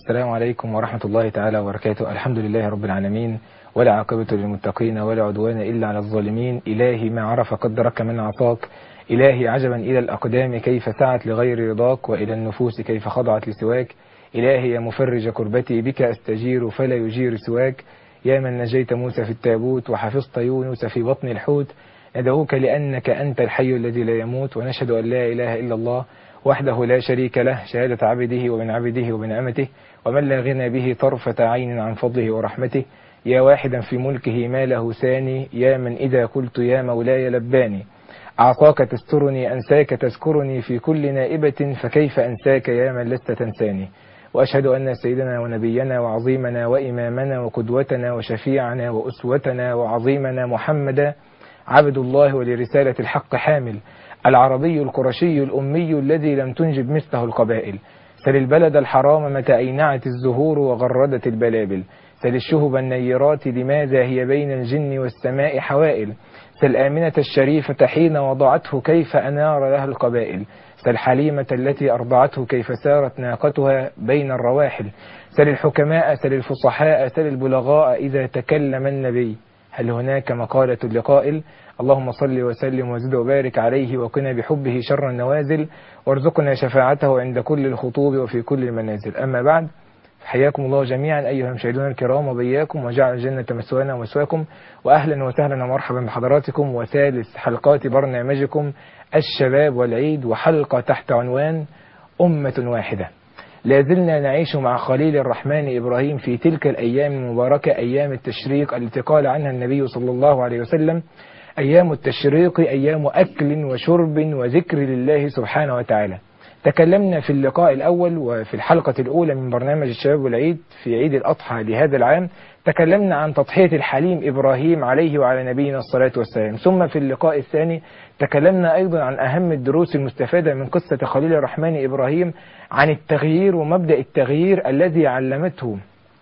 السلام عليكم ورحمة الله تعالى وبركاته الحمد لله رب العالمين ولا عاقبة للمتقين ولا عدوان إلا على الظالمين إلهي ما عرف قدرك من عطاك إلهي عجبا إلى الأقدام كيف سعت لغير رضاك وإلى النفوس كيف خضعت لسواك إلهي يا مفرج كربتي بك أستجير فلا يجير سواك يا من نجيت موسى في التابوت وحفظت يونس في بطن الحوت ندعوك لأنك أنت الحي الذي لا يموت ونشهد أن لا إله إلا الله وحده لا شريك له شهادة عبده ومن عبده ومن أمته ومن لا غنى به طرفة عين عن فضله ورحمته يا واحدا في ملكه ما له ثاني يا من إذا قلت يا مولاي لباني أعطاك تسترني أنساك تذكرني في كل نائبة فكيف أنساك يا من لست تنساني وأشهد أن سيدنا ونبينا وعظيمنا وإمامنا وقدوتنا وشفيعنا وأسوتنا وعظيمنا محمدا عبد الله ولرسالة الحق حامل العربي القرشي الأمي الذي لم تنجب مثله القبائل سل البلد الحرام متى أينعت الزهور وغردت البلابل سل الشهب النيرات لماذا هي بين الجن والسماء حوائل سل آمنة الشريفة حين وضعته كيف أنار لها القبائل سل حليمة التي أرضعته كيف سارت ناقتها بين الرواحل سل الحكماء سل الفصحاء سل البلغاء إذا تكلم النبي هل هناك مقالة لقائل اللهم صل وسلم وزد وبارك عليه وقنا بحبه شر النوازل وارزقنا شفاعته عند كل الخطوب وفي كل المنازل أما بعد حياكم الله جميعا أيها المشاهدون الكرام وبياكم وجعل الجنة مسوانا ومسواكم وأهلا وسهلا ومرحبا بحضراتكم وثالث حلقات برنامجكم الشباب والعيد وحلقة تحت عنوان أمة واحدة لازلنا نعيش مع خليل الرحمن إبراهيم في تلك الأيام المباركة أيام التشريق التي قال عنها النبي صلى الله عليه وسلم أيام التشريق أيام أكل وشرب وذكر لله سبحانه وتعالى تكلمنا في اللقاء الأول وفي الحلقة الأولى من برنامج الشباب والعيد في عيد الأضحى لهذا العام تكلمنا عن تضحية الحليم إبراهيم عليه وعلى نبينا الصلاة والسلام ثم في اللقاء الثاني تكلمنا أيضا عن أهم الدروس المستفادة من قصة خليل الرحمن إبراهيم عن التغيير ومبدأ التغيير الذي علمته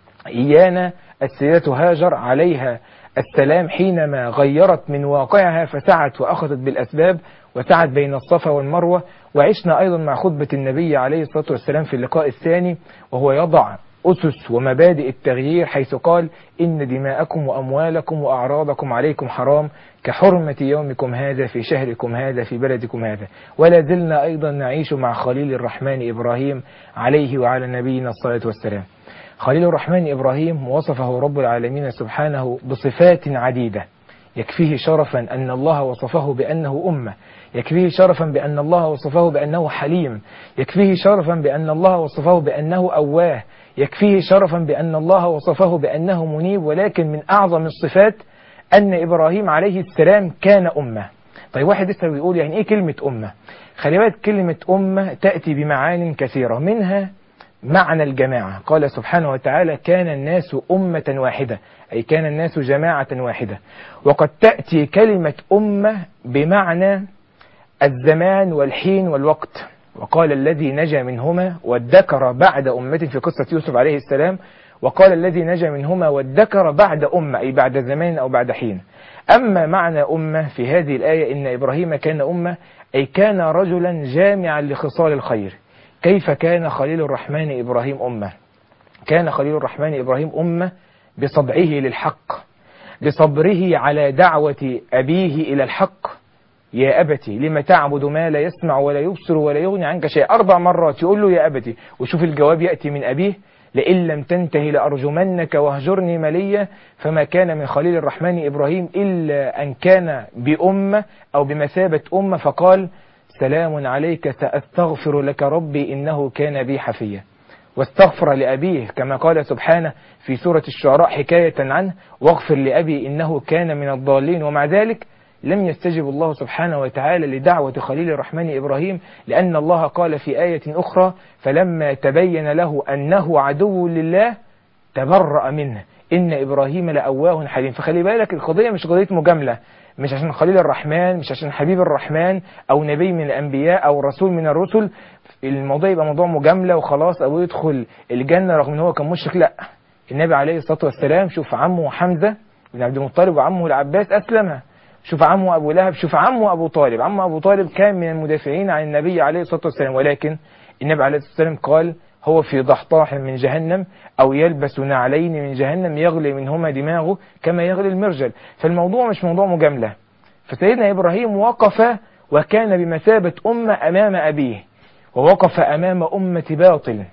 إيانا السيدة هاجر عليها السلام حينما غيرت من واقعها فسعت وأخذت بالأسباب وسعت بين الصفا والمروة وعشنا أيضا مع خطبة النبي عليه الصلاة والسلام في اللقاء الثاني وهو يضع أسس ومبادئ التغيير حيث قال إن دماءكم وأموالكم وأعراضكم عليكم حرام كحرمة يومكم هذا في شهركم هذا في بلدكم هذا ولا زلنا أيضا نعيش مع خليل الرحمن إبراهيم عليه وعلى نبينا الصلاة والسلام خليل الرحمن إبراهيم وصفه رب العالمين سبحانه بصفات عديدة يكفيه شرفا أن الله وصفه بأنه أمة يكفيه شرفا بأن الله وصفه بأنه حليم يكفيه شرفا بأن الله وصفه بأنه أواه يكفيه شرفا بأن الله وصفه بأنه منيب ولكن من أعظم الصفات أن إبراهيم عليه السلام كان أمة طيب واحد لسه بيقول يعني إيه كلمة أمة خلي بالك كلمة أمة تأتي بمعان كثيرة منها معنى الجماعة قال سبحانه وتعالى كان الناس أمة واحدة أي كان الناس جماعة واحدة وقد تأتي كلمة أمة بمعنى الزمان والحين والوقت وقال الذي نجا منهما وادكر بعد أمة في قصة يوسف عليه السلام وقال الذي نجا منهما وادكر بعد أمة أي بعد زمان أو بعد حين أما معنى أمة في هذه الآية إن إبراهيم كان أمة أي كان رجلا جامعا لخصال الخير كيف كان خليل الرحمن إبراهيم أمة كان خليل الرحمن إبراهيم أمة بصدعه للحق بصبره على دعوة أبيه إلى الحق يا أبتي لم تعبد ما لا يسمع ولا يبصر ولا يغني عنك شيء أربع مرات يقول له يا أبتي وشوف الجواب يأتي من أبيه لئن لم تنتهي لأرجمنك واهجرني مليا فما كان من خليل الرحمن إبراهيم إلا أن كان بأمة أو بمثابة أمة فقال سلام عليك سأستغفر لك ربي إنه كان بي حفيا واستغفر لأبيه كما قال سبحانه في سورة الشعراء حكاية عنه واغفر لأبي إنه كان من الضالين ومع ذلك لم يستجب الله سبحانه وتعالى لدعوة خليل الرحمن إبراهيم لأن الله قال في آية أخرى فلما تبين له أنه عدو لله تبرأ منه إن إبراهيم لأواه حليم فخلي بالك القضية مش قضية مجاملة مش عشان خليل الرحمن مش عشان حبيب الرحمن أو نبي من الأنبياء أو رسول من الرسل الموضوع يبقى موضوع مجاملة وخلاص أو يدخل الجنة رغم إن هو كان مشرك لا النبي عليه الصلاة والسلام شوف عمه حمزة بن عبد المطلب وعمه العباس أسلمها شوف عمه أبو لهب شوف عمه أبو طالب عمه أبو طالب كان من المدافعين عن النبي عليه الصلاة والسلام ولكن النبي عليه الصلاة والسلام قال هو في ضحضاح من جهنم أو يلبس نعلين من جهنم يغلي منهما دماغه كما يغلي المرجل فالموضوع مش موضوع مجاملة فسيدنا إبراهيم وقف وكان بمثابة أمة أمام أبيه ووقف أمام أمة باطل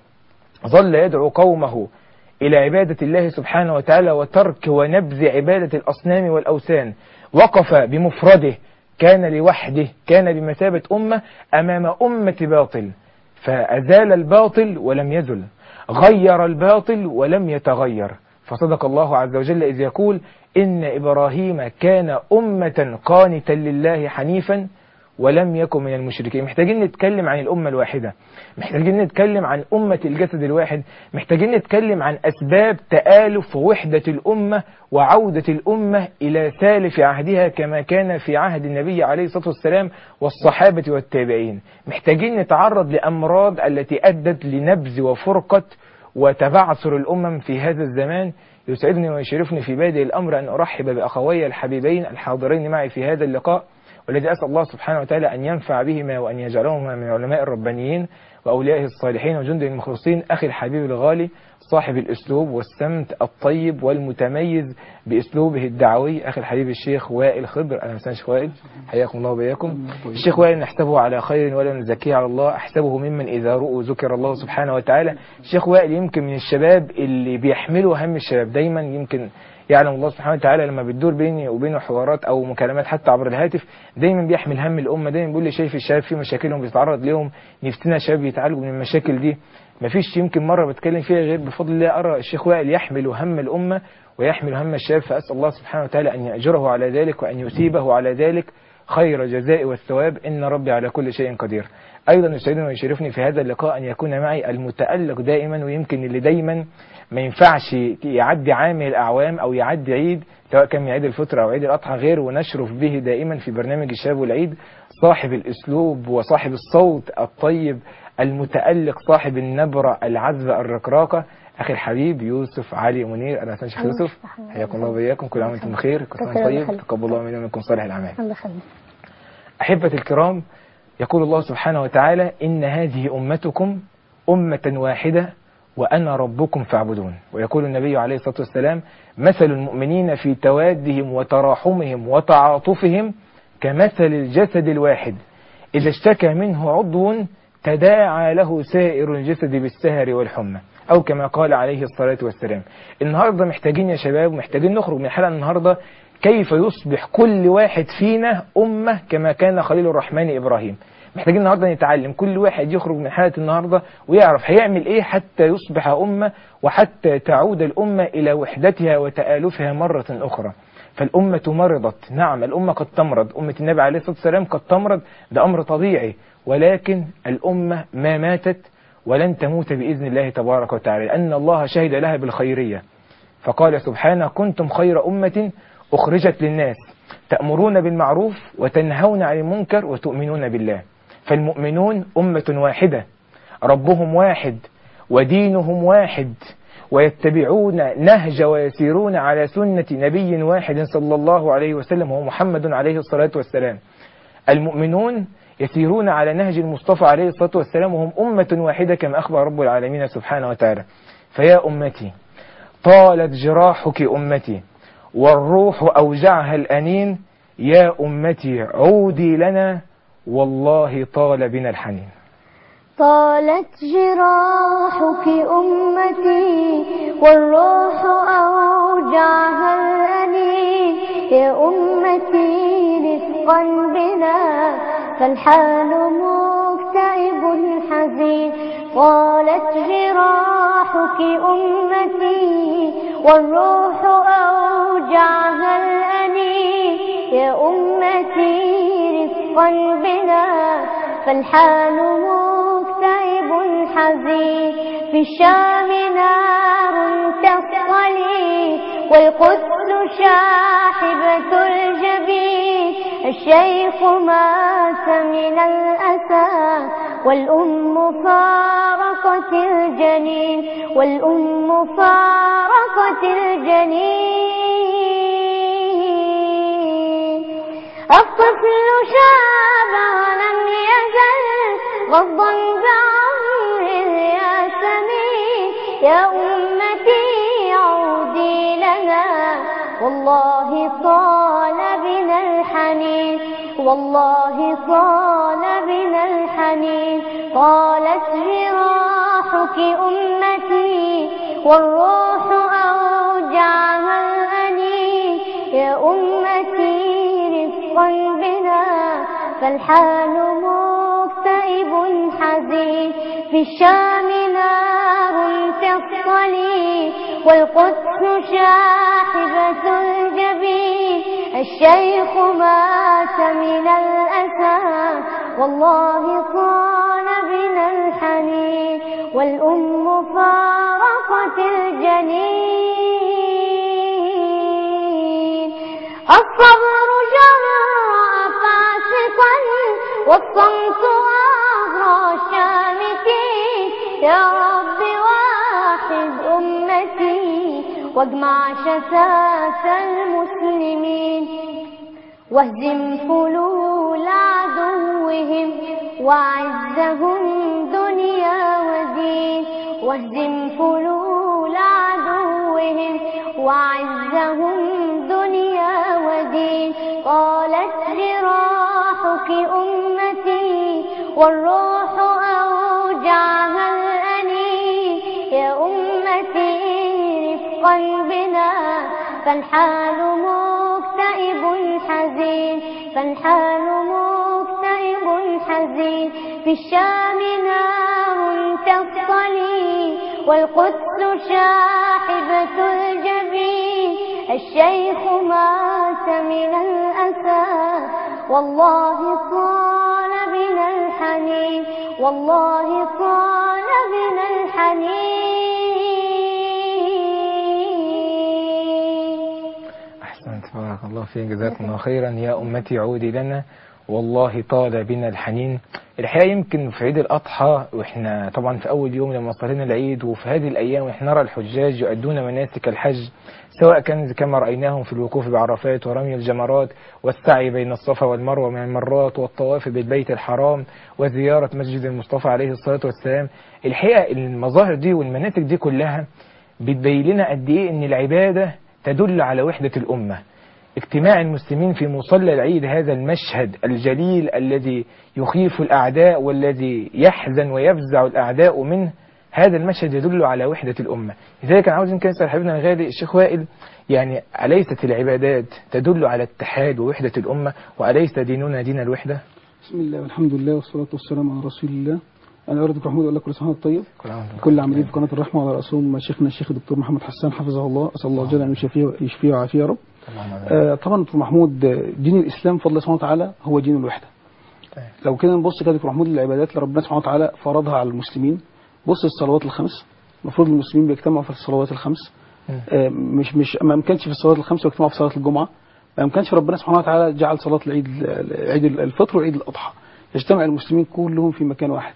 ظل يدعو قومه إلى عبادة الله سبحانه وتعالى وترك ونبذ عبادة الأصنام والأوثان وقف بمفرده كان لوحده كان بمثابة أمة أمام أمة باطل فأزال الباطل ولم يزل غير الباطل ولم يتغير فصدق الله عز وجل إذ يقول إن إبراهيم كان أمة قانتا لله حنيفا ولم يكن من المشركين محتاجين نتكلم عن الأمة الواحدة محتاجين نتكلم عن أمة الجسد الواحد محتاجين نتكلم عن أسباب تآلف وحدة الأمة وعودة الأمة إلى سالف عهدها كما كان في عهد النبي عليه الصلاة والسلام والصحابة والتابعين محتاجين نتعرض لأمراض التي أدت لنبذ وفرقة وتبعثر الأمم في هذا الزمان يسعدني ويشرفني في بادئ الأمر أن أرحب بأخوي الحبيبين الحاضرين معي في هذا اللقاء والذي أسأل الله سبحانه وتعالى أن ينفع بهما وأن يجعلهما من علماء الربانيين وأوليائه الصالحين وجنده المخلصين أخي الحبيب الغالي صاحب الأسلوب والسمت الطيب والمتميز بأسلوبه الدعوي أخي الحبيب الشيخ وائل خضر أهلا وسهلا شيخ وائل حياكم الله وبياكم الشيخ وائل نحسبه على خير ولا نزكيه على الله أحسبه ممن إذا رؤوا ذكر الله سبحانه وتعالى الشيخ وائل يمكن من الشباب اللي بيحملوا هم الشباب دايما يمكن يعلم الله سبحانه وتعالى لما بتدور بيني وبينه حوارات او مكالمات حتى عبر الهاتف دايما بيحمل هم الامه دايما بيقول لي شايف الشباب في مشاكلهم بيتعرض ليهم نفسنا شباب يتعالجوا من المشاكل دي مفيش يمكن مره بتكلم فيها غير بفضل الله ارى الشيخ وائل يحمل هم الامه ويحمل هم الشباب فاسال الله سبحانه وتعالى ان ياجره على ذلك وان يثيبه على ذلك خير جزاء والثواب ان ربي على كل شيء قدير ايضا يسعدني ويشرفني في هذا اللقاء ان يكون معي المتالق دائما ويمكن اللي دايما ما ينفعش يعدي عام من الأعوام أو يعدي عيد سواء كان عيد الفطر أو عيد الأضحى غير ونشرف به دائما في برنامج الشباب والعيد صاحب الأسلوب وصاحب الصوت الطيب المتألق صاحب النبرة العذبة الرقراقة أخي الحبيب يوسف علي منير أنا شيخ يوسف حياكم الله وبياكم كل عام وأنتم بخير كل سنة طيب تقبل الله منا ومنكم صالح الأعمال أحبة الكرام يقول الله سبحانه وتعالى إن هذه أمتكم أمة واحدة وأنا ربكم فاعبدون ويقول النبي عليه الصلاة والسلام مثل المؤمنين في توادهم وتراحمهم وتعاطفهم كمثل الجسد الواحد إذا اشتكى منه عضو تداعى له سائر الجسد بالسهر والحمى أو كما قال عليه الصلاة والسلام النهاردة محتاجين يا شباب محتاجين نخرج من الحلقة النهاردة كيف يصبح كل واحد فينا أمة كما كان خليل الرحمن إبراهيم محتاجين النهارده نتعلم كل واحد يخرج من حالة النهارده ويعرف هيعمل ايه حتى يصبح أمة وحتى تعود الأمة إلى وحدتها وتآلفها مرة أخرى فالأمة مرضت نعم الأمة قد تمرض أمة النبي عليه الصلاة والسلام قد تمرض ده أمر طبيعي ولكن الأمة ما ماتت ولن تموت بإذن الله تبارك وتعالى لأن الله شهد لها بالخيرية فقال سبحانه كنتم خير أمة أخرجت للناس تأمرون بالمعروف وتنهون عن المنكر وتؤمنون بالله فالمؤمنون أمة واحدة ربهم واحد ودينهم واحد ويتبعون نهج ويسيرون على سنة نبي واحد صلى الله عليه وسلم هو محمد عليه الصلاة والسلام المؤمنون يسيرون على نهج المصطفى عليه الصلاة والسلام وهم أمة واحدة كما أخبر رب العالمين سبحانه وتعالى فيا أمتي طالت جراحك أمتي والروح أوجعها الأنين يا أمتي عودي لنا والله طال بنا الحنين طالت جراحك أمتي والروح أوجعها الأنين يا أمتي رفقا بنا فالحال مكتئب حزين طالت جراحك أمتي والروح أوجعها الأنين يا أمتي رفقا بنا فالحال مكتئب حزين في الشام نار تصطلي والقدس شاحبة الجبين الشيخ مات من الأسى والأم فارقت الجنين والأم فارقت الجنين الطفل شاب ولم يزل غضا بعمر يا سنين أمتي عودي لنا والله طال بنا الحنين والله طال بنا الحنين طالت جراحك أمتي والروح أوجعها الأنين يا أمتي رفقا بنا فالحال مكتئب حزين في الشام نار تقتلي والقدس شاحبة الجبين الشيخ مات من الأسى والله طال بنا الحنين والأم فارقت الجنين الصبر جراء فاسقا والصمت أغرى شامتين يا رب واحد أمتي واجمع شتات المسلمين واهزم فلول عدوهم وعزهم دنيا ودين واهزم فلول عدوهم وعزهم دنيا ودين قالت جراحك أمتي والروح أوجعها الأنين يا أمتي رفقا بنا فالحال مكتئب حزين فالحال مكتئب حزين في الشام نار تقتلي والقدس شاحبة الجبين الشيخ مات من الأسى والله طال بنا الحنين والله طال بنا الحنين أحسنت بارك الله فيك جزاكم الله خيرا يا أمتي عودي لنا والله طال بنا الحنين الحقيقة يمكن في عيد الأضحى وإحنا طبعا في أول يوم لما صلينا العيد وفي هذه الأيام وإحنا نرى الحجاج يؤدون مناسك الحج سواء كان كما رأيناهم في الوقوف بعرفات ورمي الجمرات والسعي بين الصفا والمروة من المرات والطواف بالبيت الحرام وزيارة مسجد المصطفى عليه الصلاة والسلام الحقيقة المظاهر دي والمناسك دي كلها بتبين لنا قد إيه إن العبادة تدل على وحدة الأمة اجتماع المسلمين في مصلى العيد هذا المشهد الجليل الذي يخيف الأعداء والذي يحزن ويفزع الأعداء منه هذا المشهد يدل على وحدة الأمة لذلك أنا عاوز يمكن أسأل حبيبنا الغالي الشيخ وائل يعني أليست العبادات تدل على اتحاد ووحدة الأمة وأليس ديننا دين الوحدة بسم الله والحمد لله والصلاة والسلام على رسول الله أنا أرد محمود أقول لك كل سنة وأنت طيب كل عام وأنتم كل عاملين في قناة الرحمة وعلى رأسهم شيخنا الشيخ الدكتور محمد حسان حفظه الله أسأل الله جل أن يشفيه يشفيه ويعافيه يا رب اللهم آمين. آه طبعا دكتور محمود آه، دين الإسلام بفضل الله سبحانه وتعالى هو دين الوحدة طيب. لو كده نبص كده دكتور محمود للعبادات اللي ربنا سبحانه وتعالى فرضها على المسلمين بص الصلوات الخمس المفروض المسلمين بيجتمعوا في الصلوات الخمس مم. آه، مش مش ما امكنش في الصلوات الخمس ويجتمعوا في صلاه الجمعه ما امكنش ربنا سبحانه وتعالى جعل صلاه العيد عيد الفطر وعيد الاضحى يجتمع المسلمين كلهم في مكان واحد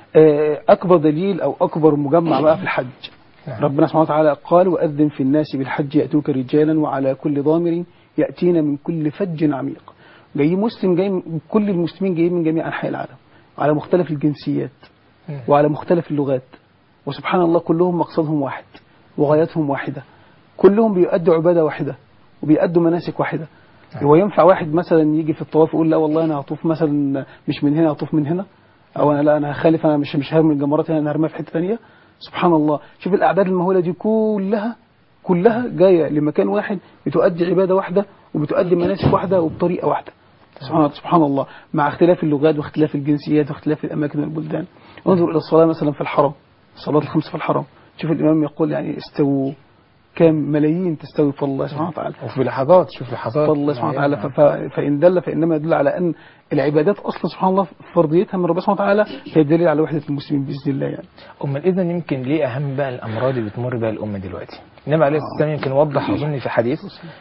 آه، اكبر دليل او اكبر مجمع بقى في الحج نعم. ربنا سبحانه وتعالى قال واذن في الناس بالحج ياتوك رجالا وعلى كل ضامر ياتين من كل فج عميق جاي مسلم جاي من- كل المسلمين جايين من جميع انحاء العالم على مختلف الجنسيات مم. وعلى مختلف اللغات وسبحان الله كلهم مقصدهم واحد وغايتهم واحدة كلهم بيؤدوا عبادة واحدة وبيأدوا مناسك واحدة نعم. هو ينفع واحد مثلا يجي في الطواف يقول لا والله انا هطوف مثلا مش من هنا هطوف من هنا او انا لا انا هخالف انا مش مش هرمي الجمرات هنا انا هرميها في حته ثانيه سبحان الله شوف الاعداد المهوله دي كلها كلها جايه لمكان واحد بتؤدي عباده واحده وبتؤدي مناسك واحده وبطريقه واحده سبحان سبحان الله مع اختلاف اللغات واختلاف الجنسيات واختلاف الاماكن والبلدان انظر الى الصلاه مثلا في الحرم الصلاه الخمس في الحرم شوف الامام يقول يعني استووا كام ملايين تستوي فضل الله سبحانه وتعالى وفي لحظات شوف لحظات فضل الله سبحانه وتعالى ف- ف- فإن دل فإنما يدل على أن العبادات أصلا سبحان الله فرضيتها من ربنا سبحانه وتعالى هي دليل على وحدة المسلمين بإذن الله يعني أمال إذا يمكن ليه أهم بقى الأمراض اللي بتمر بها الأمة دلوقتي النبي عليه الصلاة والسلام يمكن وضح أظن في حديث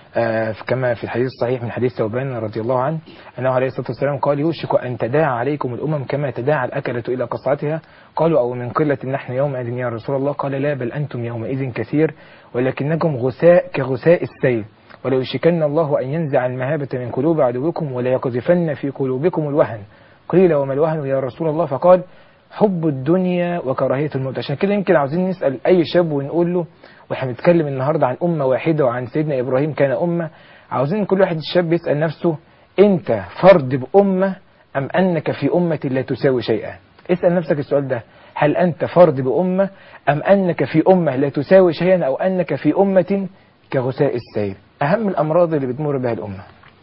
آه في- كما في الحديث الصحيح من حديث ثوبان رضي الله عنه أنه عليه الصلاة والسلام قال يوشك أن تداعى عليكم الأمم كما تداعى الأكلة إلى قصعتها قالوا أو من قلة نحن يومئذ يا رسول الله قال لا بل أنتم يومئذ كثير ولكنكم غثاء كغثاء السيل وليوشكن الله أن ينزع المهابة من قلوب عدوكم ولا يقذفن في قلوبكم الوهن قيل وما الوهن يا رسول الله فقال حب الدنيا وكراهية الموت عشان كده يمكن عاوزين نسأل أي شاب ونقول له واحنا بنتكلم النهاردة عن أمة واحدة وعن سيدنا إبراهيم كان أمة عاوزين كل واحد الشاب يسأل نفسه أنت فرد بأمة أم أنك في أمة لا تساوي شيئا اسأل نفسك السؤال ده هل أنت فرد بأمة أم أنك في أمة لا تساوي شيئا أو أنك في أمة كغثاء السيل أهم الأمراض اللي بتمر بها الأمة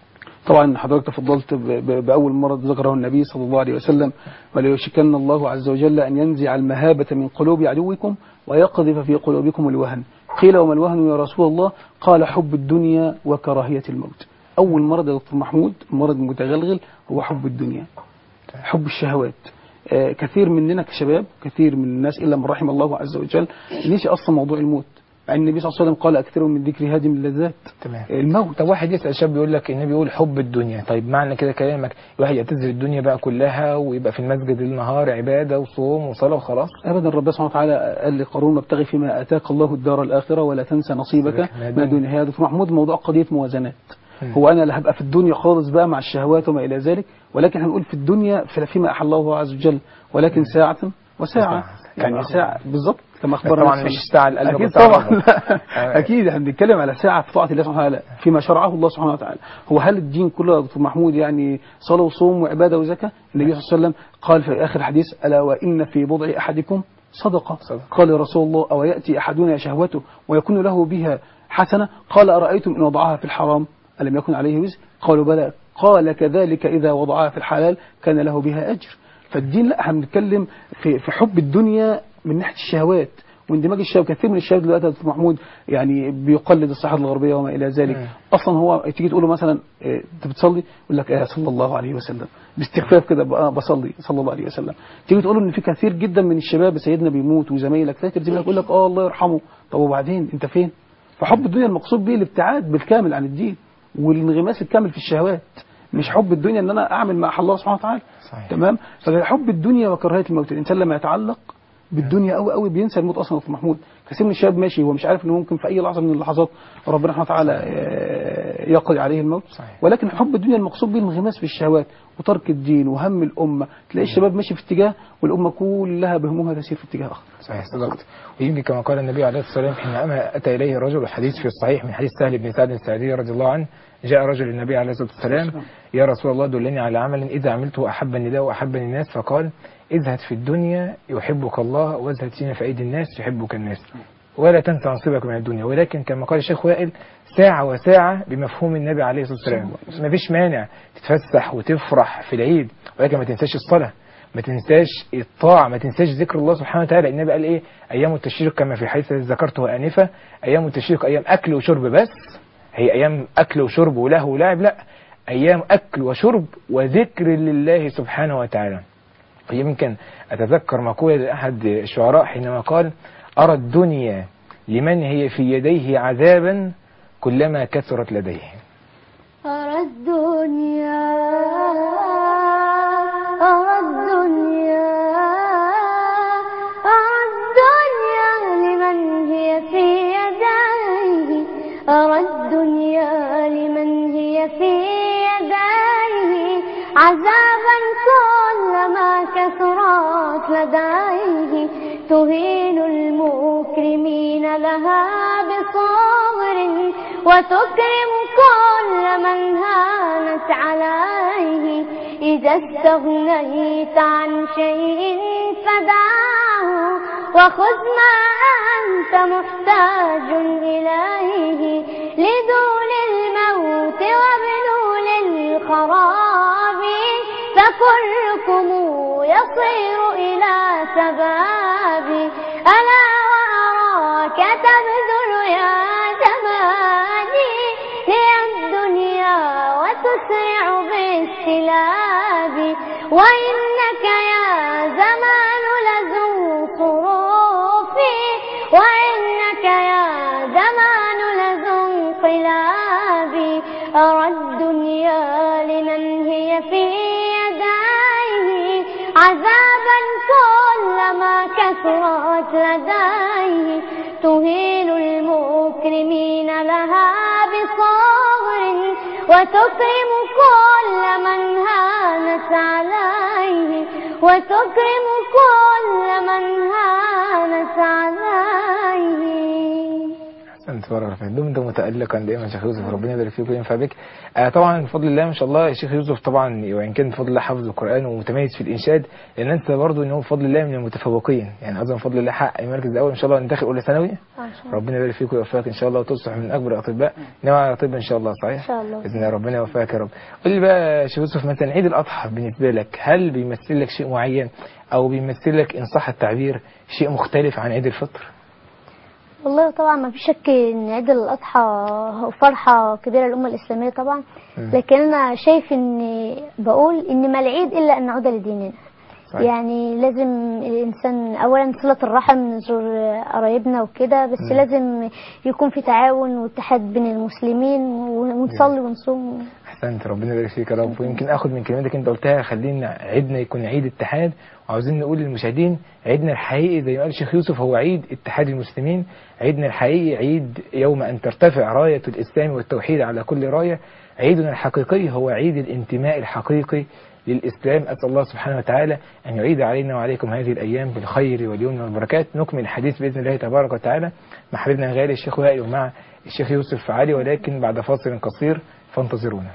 طبعا حضرتك تفضلت ب- ب- بأول مرض ذكره النبي صلى الله عليه وسلم وليشكن الله عز وجل أن ينزع المهابة من قلوب عدوكم ويقذف في قلوبكم الوهن قيل وما الوهن يا رسول الله قال حب الدنيا وكراهية الموت أول مرض يا دكتور محمود مرض متغلغل هو حب الدنيا حب الشهوات آه، كثير مننا كشباب كثير من الناس إلا من رحم الله عز وجل نسي أصلا موضوع الموت مع أن النبي صلى الله عليه وسلم قال أكثروا من ذكر هادم اللذات تمام الموت طب واحد يسأل شاب يقول لك النبي يقول حب الدنيا طيب معنى كده كلامك الواحد يعتزل الدنيا بقى كلها ويبقى في المسجد النهار عبادة وصوم وصلاة وخلاص ابدا ربنا سبحانه وتعالى قال لقارون وابتغي فيما اتاك الله الدار الاخره ولا تنسى نصيبك من الدنيا هي دكتور محمود موضوع قضيه موازنات مم. هو انا لا هبقى في الدنيا خالص بقى مع الشهوات وما الى ذلك ولكن هنقول في الدنيا في- فيما احل الله عز وجل ولكن ساعه وساعه وساعة. يعني كما ساعه بالظبط كما اخبرنا طبعا النبي مش صلى الله ساعة القلب اكيد وساعة طبعا القلب. لا. اكيد احنا بنتكلم على ساعه في طاعه الله سبحانه وتعالى فيما شرعه الله سبحانه وتعالى هو هل الدين كله يا دكتور محمود يعني صلاه وصوم وعباده وزكاه النبي صلى الله عليه وسلم قال في اخر الحديث الا وان في بضع احدكم صدقه صدقة. قال يا رسول الله او ياتي احدنا شهوته ويكون له بها حسنه قال ارايتم ان وضعها في الحرام الم يكن عليه وزر قالوا بلى قال كذلك اذا وضعها في الحلال كان له بها اجر فالدين لا احنا بنتكلم في في حب الدنيا من ناحيه الشهوات واندماج الشباب كثير من الشباب دلوقتي يا دكتور محمود يعني بيقلد الصحافه الغربيه وما الى ذلك مم. اصلا هو تيجي تقول له مثلا إيه، انت بتصلي يقول لك ايه صلى الله عليه وسلم باستخفاف كده بقى بصلي صلى الله عليه وسلم تيجي تقول له ان في كثير جدا من الشباب سيدنا بيموت وزمايلك فاكر زميلك يقول لك اه الله يرحمه طب وبعدين انت فين فحب الدنيا المقصود به الابتعاد بالكامل عن الدين والانغماس الكامل في الشهوات مش حب الدنيا ان انا اعمل مع الله سبحانه وتعالى صحيح. تمام فحب الدنيا وكراهيه الموت الانسان لما يتعلق بالدنيا قوي قوي بينسى الموت اصلا في محمود كثير من الشباب ماشي هو مش عارف انه ممكن في اي لحظه من اللحظات ربنا سبحانه وتعالى آه، يقضي عليه الموت صحيح. ولكن حب الدنيا المقصود به الانغماس في الشهوات وترك الدين وهم الامه تلاقي الشباب ماشي في اتجاه والامه كلها بهمومها تسير في اتجاه اخر صحيح صدقت ويمكن كما قال النبي عليه الصلاة والسلام حينما أتى إليه رجل الحديث في الصحيح من حديث سهل بن سعد السعدي رضي الله عنه جاء رجل للنبي عليه الصلاة والسلام يا رسول الله دلني على عمل إذا عملته أحبني الله وأحبني الناس فقال اذهب في الدنيا يحبك الله واذهب فيما في أيدي الناس يحبك الناس ولا تنسى نصيبك من الدنيا ولكن كما قال الشيخ وائل ساعة وساعة بمفهوم النبي عليه الصلاة والسلام ما فيش مانع تتفسح وتفرح في العيد ولكن ما تنساش الصلاة ما تنساش الطاعة ما تنساش ذكر الله سبحانه وتعالى النبي قال ايه ايام التشريق كما في حديث ذكرته انفا ايام التشريق ايام اكل وشرب بس هي ايام اكل وشرب ولهو ولعب لا ايام اكل وشرب وذكر لله سبحانه وتعالى يمكن اتذكر مقولة لاحد الشعراء حينما قال ارى الدنيا لمن هي في يديه عذابا كلما كثرت لديه أرى الدنيا أرى الدنيا أرى الدنيا لمن هي في يديه أرى الدنيا لمن هي في يديه عذابا كلما كثرت لديه تهين المكرمين لها بصبر وتكرم كل من هانت عليه إذا استغنيت عن شيء فدعه وخذ ما أنت محتاج إليه لدول الموت وبلول الخراب فكلكم يصير إلى سباب ألا وأراك تبذل يا زماني هي الدنيا وتسرع بالسلاب وإنك يا زمان لذو صروف وإنك يا زمان لذو انقلاب أرى الدنيا لمن هي في يديه عذابا كلما كثرت لديه تهين المكرمين لها بصبر وتكرم كل من هانت عليه وتكرم كل هانت عليه احسنت بارك الله فيك دمت متالقا دائما شيخ يوسف ربنا يبارك فيك وينفع بك آه طبعا بفضل الله ما شاء الله الشيخ يوسف طبعا وان كان بفضل الله حافظ القران ومتميز في الانشاد لان انت برضه ان هو بفضل الله من المتفوقين يعني ايضا بفضل الله حقق المركز الاول ان شاء الله ننتخب اولى ثانوي ربنا يبارك فيك ويوفقك ان شاء الله وتصبح من اكبر الاطباء نوع على طب ان شاء الله صحيح إن شاء الله. باذن الله ربنا يوفقك يا رب قول لي بقى يا شيخ يوسف مثلا عيد الاضحى بالنسبه لك هل بيمثل لك شيء معين او بيمثل لك ان صح التعبير شيء مختلف عن عيد الفطر والله طبعا ما في شك ان عيد الاضحى فرحه كبيره للامه الاسلاميه طبعا مم. لكن انا شايف ان بقول ان ما العيد الا ان نعود لديننا صحيح. يعني لازم الانسان اولا صله الرحم نزور قرايبنا وكده بس مم. لازم يكون في تعاون واتحاد بين المسلمين ونصلي ونصوم احسنت ربنا يبارك فيك يا رب ويمكن اخد من كلمتك انت قلتها خلينا عيدنا يكون عيد اتحاد وعاوزين نقول للمشاهدين عيدنا الحقيقي زي ما قال الشيخ يوسف هو عيد اتحاد المسلمين عيدنا الحقيقي عيد يوم ان ترتفع رايه الاسلام والتوحيد على كل رايه عيدنا الحقيقي هو عيد الانتماء الحقيقي للإسلام أسأل الله سبحانه وتعالى أن يعيد علينا وعليكم هذه الأيام بالخير واليمن والبركات نكمل الحديث بإذن الله تبارك وتعالى مع حبيبنا الغالي الشيخ وائل ومع الشيخ يوسف علي ولكن بعد فاصل قصير فانتظرونا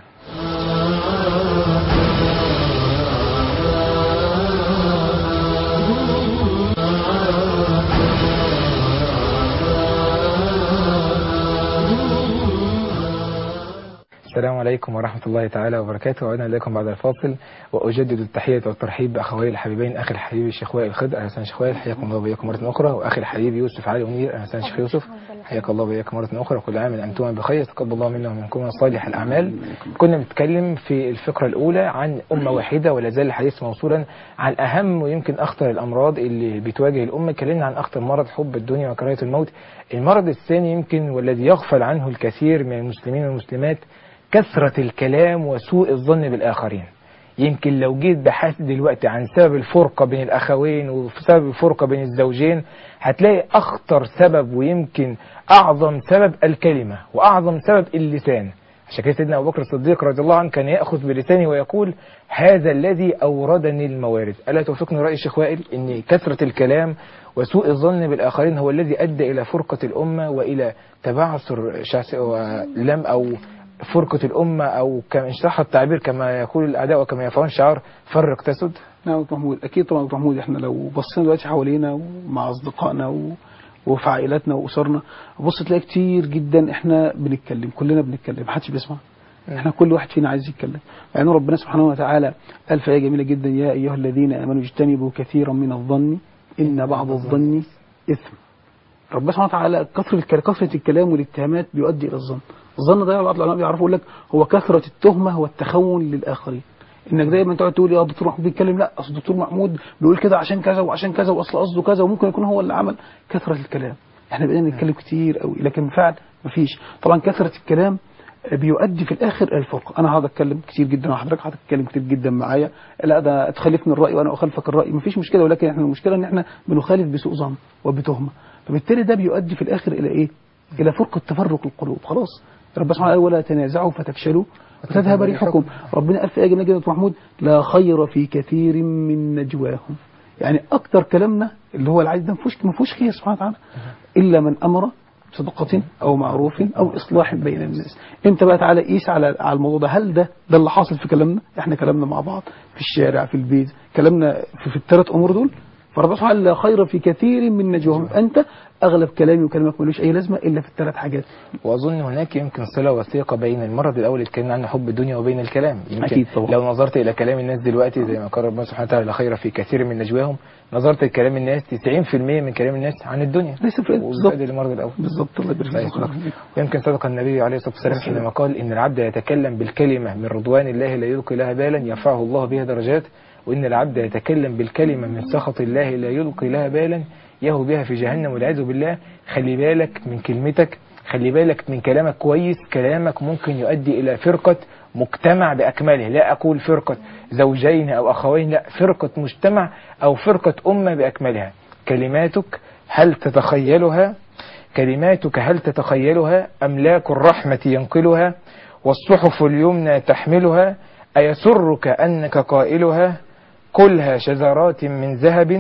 السلام عليكم ورحمة الله تعالى وبركاته وعدنا إليكم بعد الفاصل وأجدد التحية والترحيب بأخوي الحبيبين أخي الحبيب الشيخ وائل الخضر أهلا وسهلا شيخ وائل حياكم الله وبياكم مرة أخرى وأخي الحبيب يوسف علي منير أهلا وسهلا شيخ يوسف حياك الله وبياكم مرة أخرى وكل عام أنتم بخير تقبل الله منا ومنكم صالح الأعمال كنا بنتكلم في الفقرة الأولى عن أمة واحدة ولا زال الحديث موصولا عن أهم ويمكن أخطر الأمراض اللي بتواجه الأمة اتكلمنا عن أخطر مرض حب الدنيا وكراهية الموت المرض الثاني يمكن والذي يغفل عنه الكثير من المسلمين والمسلمات كثرة الكلام وسوء الظن بالآخرين يمكن لو جيت بحثت دلوقتي عن سبب الفرقة بين الأخوين وسبب الفرقة بين الزوجين هتلاقي أخطر سبب ويمكن أعظم سبب الكلمة وأعظم سبب اللسان عشان كده سيدنا أبو بكر الصديق رضي الله عنه كان يأخذ بلسانه ويقول هذا الذي أوردني الموارد ألا توافقني رأي الشيخ وائل أن كثرة الكلام وسوء الظن بالآخرين هو الذي أدى إلى فرقة الأمة وإلى تبعثر شعث ولم أو فرقة الأمة أو كما إن صح التعبير كما يقول الأعداء وكما يفعلون شعار فرق تسد نعم دكتور محمود اكيد طبعا دكتور محمود احنا لو بصينا دلوقتي حوالينا ومع اصدقائنا و... وفي عائلاتنا واسرنا بص تلاقي كتير جدا احنا بنتكلم كلنا بنتكلم محدش بيسمع احنا كل واحد فينا عايز يتكلم مع ان ربنا سبحانه وتعالى قال في ايه جميله جدا يا ايها الذين امنوا اجتنبوا كثيرا من الظن ان بعض الظن اثم ربنا سبحانه وتعالى كثرة الكلام كثرة الكلام والاتهامات بيؤدي الى الظن الظن ده بعض العلماء بيعرفوا يقول لك هو كثرة التهمة والتخون للآخرين انك دايما تقعد تقول يا دكتور محمود بيتكلم لا اصل الدكتور محمود بيقول كده عشان كذا وعشان كذا واصل قصده كذا وممكن يكون هو اللي عمل كثرة الكلام احنا بقينا نتكلم كتير قوي لكن بالفعل مفيش طبعا كثرة الكلام بيؤدي في الاخر الى الفرقه انا هقعد اتكلم كتير جدا مع حضرتك هتتكلم كتير جدا معايا لا ده تخالفني الراي وانا اخالفك الراي مفيش مشكله ولكن احنا المشكله ان احنا بنخالف بسوء ظن وبتهمه فبالتالي ده بيؤدي في الاخر الى ايه الى فرقه تفرق القلوب خلاص ربنا سبحانه وتعالى ولا تنازعوا فتفشلوا وتذهب ريحكم ربنا قال في آية جميلة جدا محمود لا خير في كثير من نجواهم يعني أكتر كلامنا اللي هو العايز ده مفوش مفوش خير سبحانه وتعالى إلا من أمر صدقة أو معروف أو إصلاح بين الناس أنت بقى تعالى قيس على على الموضوع ده هل ده ده اللي حاصل في كلامنا إحنا كلامنا مع بعض في الشارع في البيت كلامنا في, في الثلاث أمور دول فربنا سبحانه لا خير في كثير من نجواهم أنت أغلب كلامي وكلامك ملوش أي لازمة إلا في الثلاث حاجات وأظن هناك يمكن صلة وثيقة بين المرض الأول اللي اتكلمنا عنه حب الدنيا وبين الكلام يمكن أكيد طبعا. لو نظرت إلى كلام الناس دلوقتي زي ما قال ربنا سبحانه وتعالى لا خير في كثير من نجواهم نظرت لكلام الناس 90% من كلام الناس عن الدنيا ليس في بالظبط وبالتالي المرض الأول بالظبط الله يبارك طيب، فيك خلاص. ويمكن صدق النبي عليه الصلاة والسلام حينما قال إن العبد يتكلم بالكلمة من رضوان الله لا يلقي لها بالا يرفعه الله بها درجات وإن العبد يتكلم بالكلمة من سخط الله لا يلقي لها بالا يهو بها في جهنم والعياذ بالله خلي بالك من كلمتك خلي بالك من كلامك كويس كلامك ممكن يؤدي إلى فرقة مجتمع بأكمله لا أقول فرقة زوجين أو أخوين لا فرقة مجتمع أو فرقة أمة بأكملها كلماتك هل تتخيلها كلماتك هل تتخيلها أملاك الرحمة ينقلها والصحف اليمنى تحملها أيسرك أنك قائلها كلها شذرات من ذهب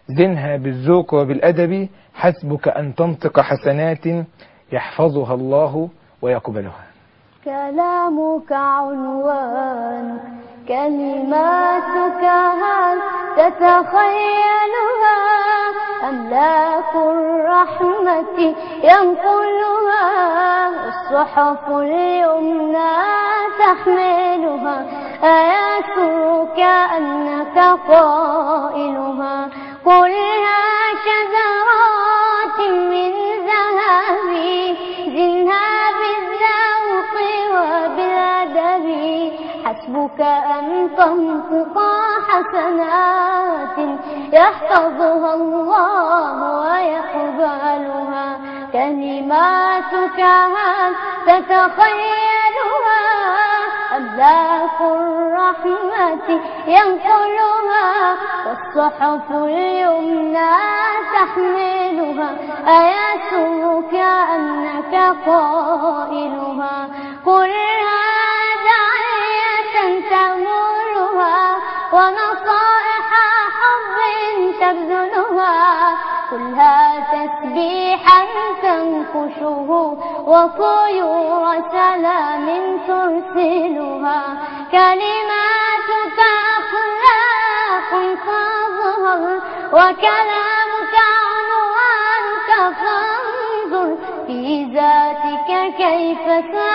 زنها بالذوق وبالأدب حسبك أن تنطق حسنات يحفظها الله ويقبلها كلامك عنوانك كلماتك هل تتخيلها أملاك الرحمة ينقلها الصحف اليمنى تحملها آيات كأنك قائلها كلها شذرات من ذهب زنها بالذوق وبالأدب حسبك أن تنطق حسنات يحفظها الله ويقبلها كلماتك هل تتخيلها أملاك الرحمة ينقلها والصحف اليمنى تحملها آياته كأنك قائلها كلها داعية تمولها ونصائح حظ تبذلها كلها تسبيحا تنكشه وطيور سلام ترسلها كلماتك أخلاق تظهر وكلامك عنوانك فانظر في ذاتك كيف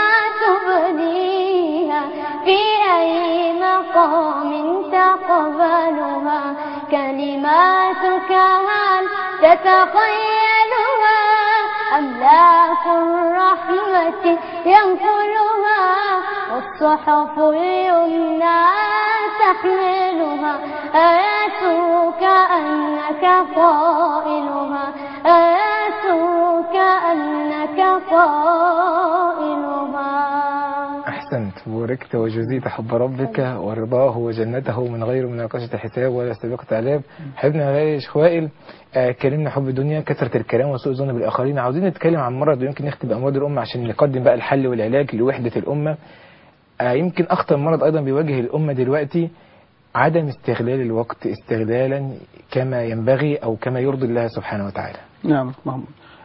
ستبنيها في أي مقام تقبلها كلماتك هل تتخيلها أملاك الرحمة ينقلها والصحف اليمنى تحملها آياته كأنك قائلها آياته كأنك قائلها أحسنت بوركت وجزيت حب ربك ورضاه وجنته من غير مناقشة حساب ولا سابقة عذاب حبنا غالي شيخ وائل آه، كلمنا حب الدنيا كثرة الكلام وسوء الظن بالآخرين عاوزين نتكلم عن مرض ويمكن نختم بأمراض الأمة عشان نقدم بقى الحل والعلاج لوحدة الأمة آه، يمكن أخطر مرض أيضا بيواجه الأمة دلوقتي عدم استغلال الوقت استغلالا كما ينبغي أو كما يرضي الله سبحانه وتعالى نعم محمود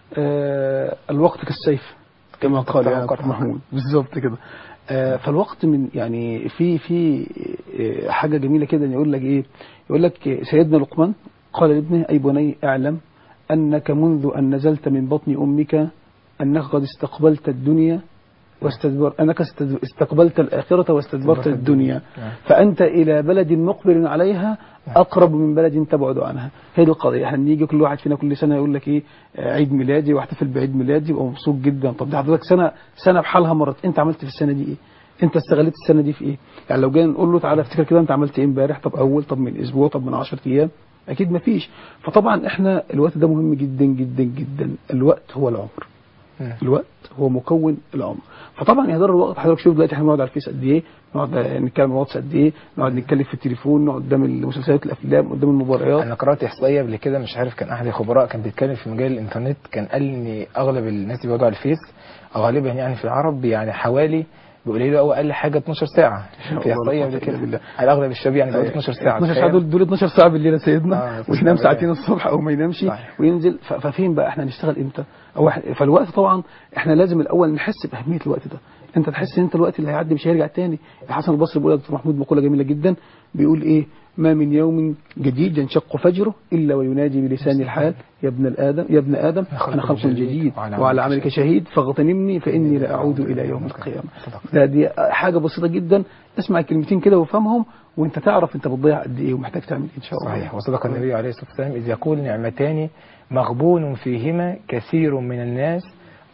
آه الوقت كالسيف كما قال يا تفكر محمود بالظبط كده آه فالوقت من يعني في في آه، حاجه جميله كده إن يقول لك ايه يقول لك سيدنا لقمان قال لابنه اي بني اعلم انك منذ ان نزلت من بطن امك انك قد استقبلت الدنيا واستدبر انك استد- استقبلت الاخره واستدبرت الدنيا نعم. فأنت إلى بلد مقبل عليها أقرب من بلد تبعد عنها هي دي القضية احنا نيجي كل واحد فينا كل سنة يقول لك إيه آه، عيد ميلادي واحتفل بعيد ميلادي وأبقى مبسوط جدا طب دي حضرتك سنة سنة بحالها مرت أنت عملت في السنة دي إيه أنت استغلت السنة دي في إيه يعني لو جينا نقول له تعالى افتكر كده أنت عملت إيه امبارح طب أول طب من أسبوع طب من 10 أيام أكيد مفيش فطبعا احنا الوقت ده مهم جدا جدا جدا الوقت هو العمر مم. الوقت هو مكون العمر فطبعا يهدر الوقت حضرتك شوف دلوقتي احنا بنقعد على الفيس قد ايه نقعد نتكلم على الواتس قد ايه نقعد نتكلم في التليفون نقعد قدام المسلسلات الافلام قدام المباريات انا قرات احصائيه قبل كده مش عارف كان احد الخبراء كان بيتكلم في مجال الانترنت كان قال ان اغلب الناس اللي بيقعدوا على الفيس غالبا يعني في العرب يعني حوالي بيقولوا له اقل حاجه 12 ساعه في احصائيه قبل كده بالله. على اغلب الشباب يعني بيقعدوا 12 ساعه 12 ساعه تخيل. دول دول 12 ساعه بالليل يا آه، سيدنا 12 وينام ساعة ساعتين بالليل. الصبح او ما ينامش صحيح. وينزل ف- ففين بقى احنا هنشتغل امتى او إحنا- فالوقت طبعا احنا لازم الاول نحس باهميه الوقت ده انت تحس ان انت الوقت اللي هيعدي مش هيرجع تاني الحسن البصري بيقول يا دكتور محمود مقوله جميله جدا بيقول ايه ما من يوم جديد ينشق فجره الا وينادي بلسان الحال يا ابن الادم يا ابن ادم انا خلق جديد وعلى عملك شهيد فاغتنمني فاني لا اعود الى يوم القيامه ده دي حاجه بسيطه جدا اسمع الكلمتين كده وافهمهم وانت تعرف انت بتضيع قد ايه ومحتاج تعمل ايه ان شاء الله صحيح وصدق النبي عليه الصلاه والسلام اذ يقول نعمتان مغبون فيهما كثير من الناس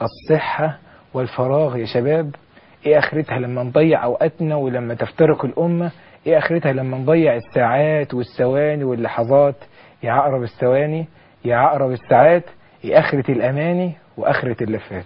الصحه والفراغ يا شباب ايه اخرتها لما نضيع اوقاتنا ولما تفترق الامه ايه اخرتها لما نضيع الساعات والثواني واللحظات يا عقرب الثواني يا عقرب الساعات يا اخره الاماني واخره اللفات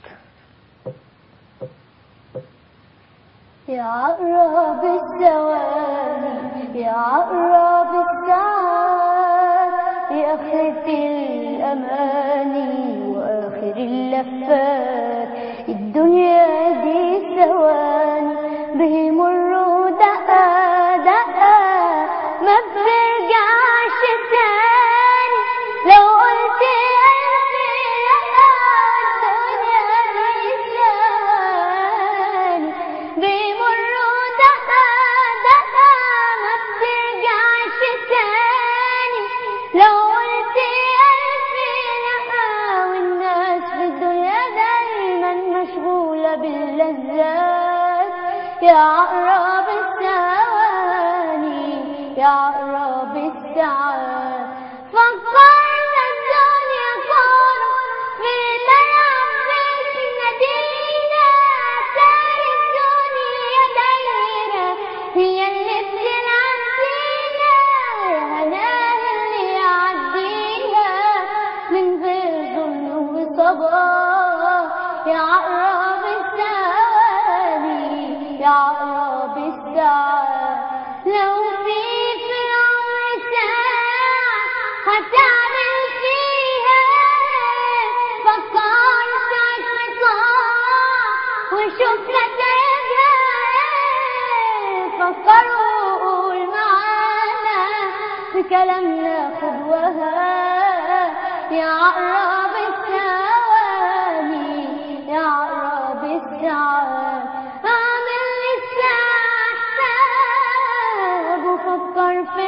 يا عقرب الثواني يا عقرب الساعات يا آخرة الأماني وآخر اللفات الدنيا دي ثواني بيمروا دقة دقة ما بترجعش تاني اللذات يا عقرب الثواني يا عقرب الساعات فكرنا الدنيا كورة بنلعب في مدينة تاري الدنيا دايرة هي اللي بتلعب فينا هناها اللي يعديها من غير ظلم وصبر يا عقرب الثواني يا عقرب الساعات لو في في العمر ساعة هتعمل فيها فكرت عالمصاع وشوف نتائجها فكر وقول معانا بكلامنا خدوها يا عقرب الثواني يا عقرب الساعات اعمل للساعة حساب وفكر في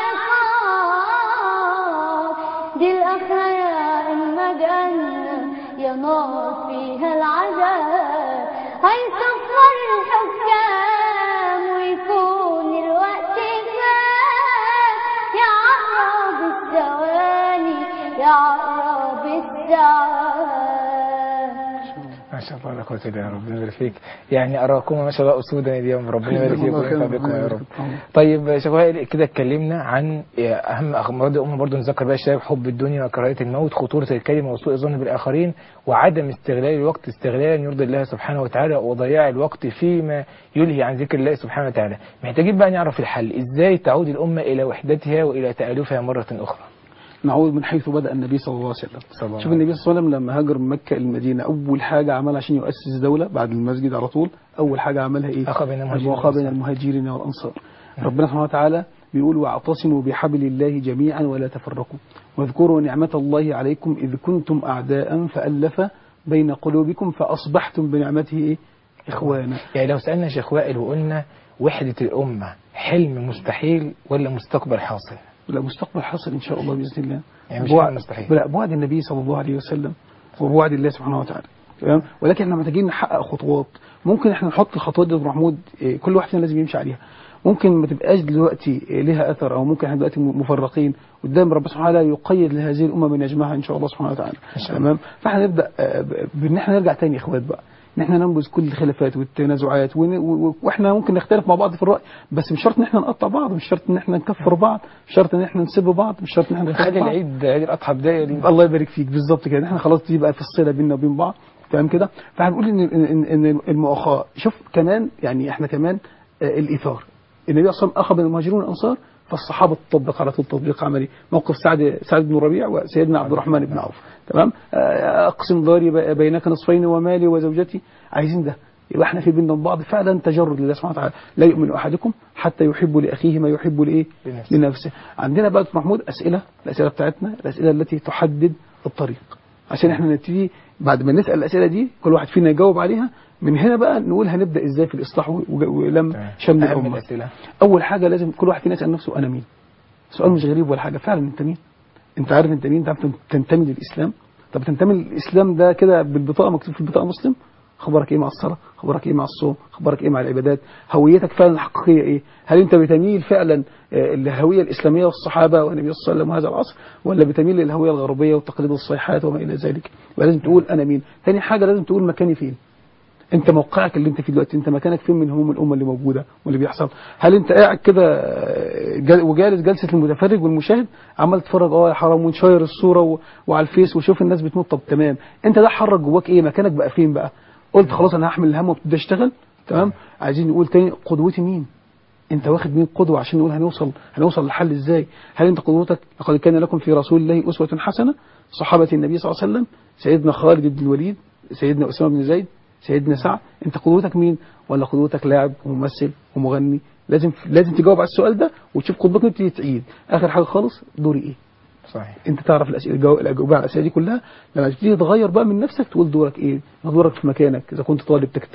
العقاب دي الآخرة يا إما جنة يا نار فيها العذاب هيصفر الحكام ويكون الوقت فات يا عقرب الثواني يا عقرب الساعات ما شاء الله لا قوة الا بالله ربنا يبارك فيك يعني اراكم ما شاء الله اسودا اليوم ربنا يبارك فيكم الله خير. وينفع بكم يا رب آمين. طيب شيخ وائل كده اتكلمنا عن اهم امراض الامه برضه نذكر بقى الشباب حب الدنيا وكراهيه الموت خطوره الكلمه وسوء الظن بالاخرين وعدم استغلال الوقت استغلالا يرضي الله سبحانه وتعالى وضياع الوقت فيما يلهي عن ذكر الله سبحانه وتعالى محتاجين بقى نعرف الحل ازاي تعود الامه الى وحدتها والى تالفها مره اخرى نعود من حيث بدأ النبي صلى الله عليه وسلم صلى الله شوف النبي صلى الله عليه وسلم لما هاجر من مكة المدينة أول حاجة عملها عشان يؤسس دولة بعد المسجد على طول أول حاجة عملها إيه؟ أخا بين المهاجرين المواخاة بين والأنصار. المهاجرين والأنصار ربنا سبحانه وتعالى بيقول واعتصموا بحبل الله جميعا ولا تفرقوا واذكروا نعمة الله عليكم إذ كنتم أعداء فألف بين قلوبكم فأصبحتم بنعمته إيه؟ إخوانا يعني لو سالنا شيخ وائل وقلنا وحده الامه حلم مستحيل ولا مستقبل حاصل لا مستقبل حاصل إن شاء الله بإذن الله يعني مش بوعد- حلم مستحيل. لا بوعد النبي صلى الله عليه وسلم وبوعد الله سبحانه وتعالى تمام ولكن احنا محتاجين نحقق خطوات ممكن احنا نحط الخطوات دي يا أبو محمود إيه، كل واحد فينا لازم يمشي عليها ممكن ما تبقاش دلوقتي إيه، لها اثر او ممكن احنا دلوقتي مفرقين قدام ربنا سبحانه وتعالى يقيد لهذه الامه بنجمها ان شاء الله سبحانه وتعالى شاء الله. تمام فاحنا نبدا آه، ب- بان احنا نرجع تاني يا اخوات بقى ان احنا ننبذ كل الخلافات والتنازعات ون- و- و- واحنا ممكن نختلف مع بعض في الراي بس مش شرط ان احنا نقطع بعض مش شرط ان احنا نكفر بعض مش شرط ان احنا نسب بعض مش شرط ان احنا نخالف خلي بعض. العيد عيد الاضحى بدايه دي الله يبارك فيك بالظبط كده احنا خلاص دي بقى في الصله بيننا وبين بعض فاهم كده فهنقول ان ان ان المؤاخاه شوف كمان يعني احنا كمان آه، الايثار النبي صلى الله عليه وسلم اخذ من المهاجرون والانصار فالصحابه تطبق على طول تطبيق عملي موقف سعد سعد بن ربيع وسيدنا عبد الرحمن بن عوف تمام آه، اقسم داري ب- بينك نصفين ومالي وزوجتي عايزين ده يبقى احنا في بيننا وبعض فعلا تجرد لله سبحانه وتعالى لا يؤمن احدكم حتى يحب لاخيه ما يحب لايه لنفسه. لنفسه عندنا بقى دكتور محمود اسئله الاسئله بتاعتنا الاسئله التي تحدد الطريق عشان احنا نبتدي بعد ما نسال الاسئله دي كل واحد فينا يجاوب عليها من هنا بقى نقول هنبدا ازاي في الاصلاح و- و- ولم تمام. شمل اهم الامه الاسئله اول حاجه لازم كل واحد فينا يسال نفسه انا مين سؤال مش غريب ولا حاجه فعلا انت مين انت عارف انت مين انت عارف تنتمي للاسلام طب تنتمي للاسلام ده كده بالبطاقه مكتوب في البطاقه مسلم خبرك ايه مع الصلاه خبرك ايه مع الصوم خبرك ايه مع العبادات هويتك فعلا الحقيقيه ايه هل انت بتميل فعلا آه، للهويه الاسلاميه والصحابه والنبي صلى الله عليه وسلم وهذا العصر ولا بتميل للهويه الغربيه والتقاليد والصيحات وما الى ذلك ولازم تقول انا مين ثاني حاجه لازم تقول مكاني فين انت موقعك اللي انت فيه دلوقتي انت مكانك فين من هموم الامه اللي موجوده واللي بيحصل هل انت قاعد كده آه، جال- وجالس جلسه المتفرج والمشاهد عمال تتفرج اه يا حرام ونشير الصوره و... وعلى الفيس وشوف الناس بتموت طب تمام انت ده حرك جواك ايه مكانك بقى فين بقى قلت خلاص انا هحمل الهم وابتدي اشتغل تمام عايزين نقول تاني قدوتي مين انت واخد مين قدوه عشان نقول هنوصل هنوصل للحل ازاي هل انت قدوتك لقد كان لكم في رسول الله اسوه حسنه صحابه النبي صلى الله عليه وسلم سيدنا خالد بن الوليد سيدنا اسامه بن زيد سيدنا سعد انت قدوتك مين ولا قدوتك لاعب وممثل ومغني لازم لازم تجاوب على السؤال ده وتشوف قدوتك وتبتدي تعيد اخر حاجه خالص دوري ايه صحيح انت تعرف الاسئله الجو- الاجوبه على الاسئله دي كلها لما تبتدي تغير بقى من نفسك تقول دورك ايه دورك في مكانك اذا كنت طالب تجتهد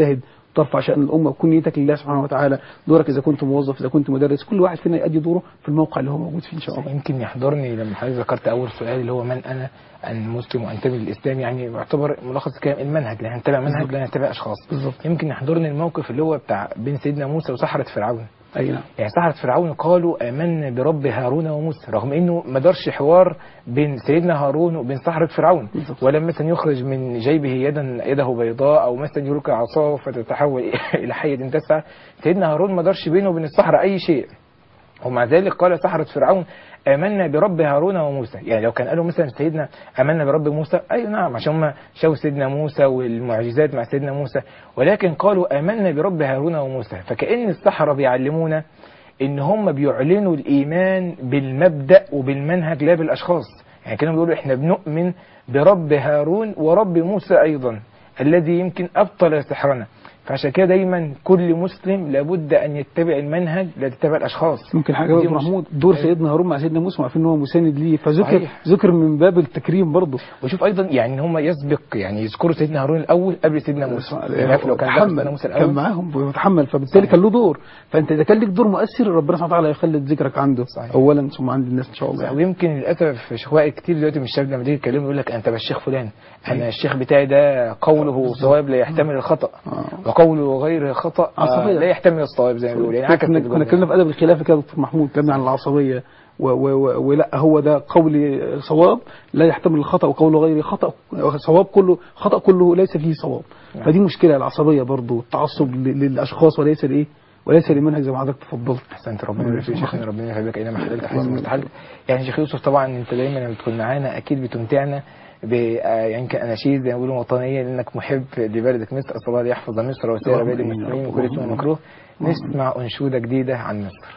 ترفع شأن الأمة وكن نيتك لله سبحانه وتعالى دورك إذا كنت موظف إذا كنت مدرس كل واحد فينا يؤدي دوره في الموقع اللي هو موجود فيه إن شاء الله يمكن يحضرني لما حضرتك ذكرت اول سؤال اللي هو من انا ان مسلم وانتمي للاسلام يعني يعتبر ملخص الكلام المنهج لا هنتبع منهج لا هنتبع اشخاص بالظبط. يمكن يحضرني الموقف اللي هو بتاع بين سيدنا موسى وسحرة فرعون أي نعم يعني سحرة فرعون قالوا آمنا برب هارون وموسى رغم انه ما دارش حوار بين سيدنا هارون وبين سحرة فرعون بالظبط. ولم مثلا يخرج من جيبه يدا يده بيضاء او مثلا يلقي عصاه فتتحول الى حية تسعى سيدنا هارون ما دارش بينه وبين السحرة اي شيء ومع ذلك قال سحرة فرعون آمنا برب هارون وموسى يعني لو كان قالوا مثلا سيدنا آمنا برب موسى أي نعم عشان هم شافوا سيدنا موسى والمعجزات مع سيدنا موسى ولكن قالوا آمنا برب هارون وموسى فكأن السحرة بيعلمونا إن هم بيعلنوا الإيمان بالمبدأ وبالمنهج لا بالأشخاص يعني كانوا بيقولوا إحنا بنؤمن برب هارون ورب موسى أيضا الذي يمكن أبطل سحرنا فعشان كده دايما كل مسلم لابد أن يتبع المنهج لا يتبع الأشخاص ممكن حاجه دي برضه مش- محمود دور أيوة. سيدنا هارون مع سيدنا موسى وعارفين ان هو مساند ليه فذكر صحيح. ذكر من باب التكريم برضه وشوف ايضا يعني ان هم يسبق يعني يذكروا سيدنا هارون الاول قبل سيدنا موسى يعني عارف لو كان ذكر سيدنا موسى كان الاول معاهم وتحمل فبالتالي كان له دور فانت اذا كان لك دور مؤثر ربنا سبحانه وتعالى يخلد ذكرك عنده صحيح. اولا ثم عند الناس ان شاء الله يعني. ويمكن للاسف شهواء كتير دلوقتي من الشباب لما تيجي تكلمه يقول لك انت بقى الشيخ فلان انا الشيخ بتاعي ده قوله صواب لا يحتمل الخطا آه. وقوله غير خطا آه، عصبية. لا يحتمل الصواب زي ما بيقولوا يعني عكس كنا الجملة. كنا اتكلمنا في ادب الخلافه كده يا دكتور محمود اتكلمنا عن العصبيه و و و ولا هو ده قول صواب لا يحتمل الخطا وقول غير خطا صواب كله خطا كله ليس فيه صواب نعم. فدي مشكله العصبيه برضو التعصب ل- للاشخاص وليس لايه وليس لمنهج زي ما حضرتك تفضلت احسنت ربنا يبارك فيك شيخنا ربنا يخليك اينما حللت احسن مستحل يعني شيخ يوسف طبعا انت دايما لما بتكون معانا اكيد بتمتعنا ب آه، يعني كاناشيد زي ما بيقولوا وطنيه لانك محب لبلدك مصر اسال الله يحفظ مصر وسائر اللهم بلاد آمين. المسلمين وكل اسم اللهم مكروه نسمع انشوده جديده عن مصر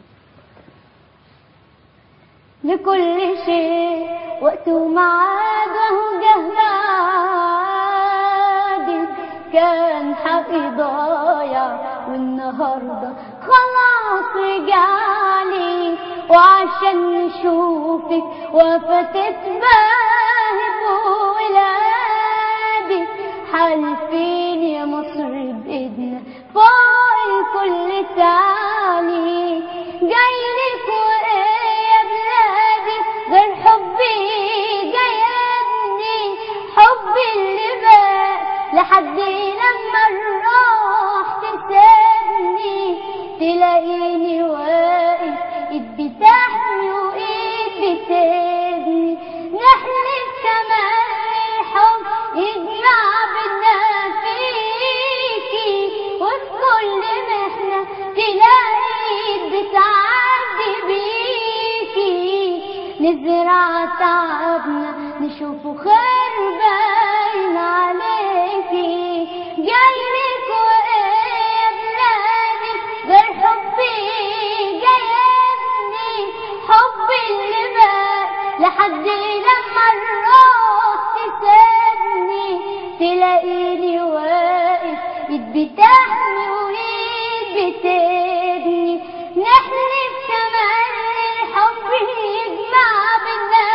لكل شيء وقت ومعاد وهو جهاد كان حقي ضايع والنهارده خلاص رجعلي وعشان نشوفك وقفت تباهي بولادي حالفين يا مصر بإيدنا فوق الكل تاني جايلك وإيه يا بلادي غير حبي جايبني حبي اللي بقى لحد لما الروح تسيبني تلاقيني واقف ايد بتحمي وايد بتبني نحلف كمان الحب يجمع بينا فيكي وفي كل محنة تلاقي ايد بتعدي بيكي نزرع تعبنا نشوفه خير باين عليكي جايلك وايه يا بلادي غير حبي جايبني حبي اللي بقى لحد لما الروح تسيبني تلاقيني واقف ايد بتحمي وايد بتبني نحلف كمان الحب يجمع بينا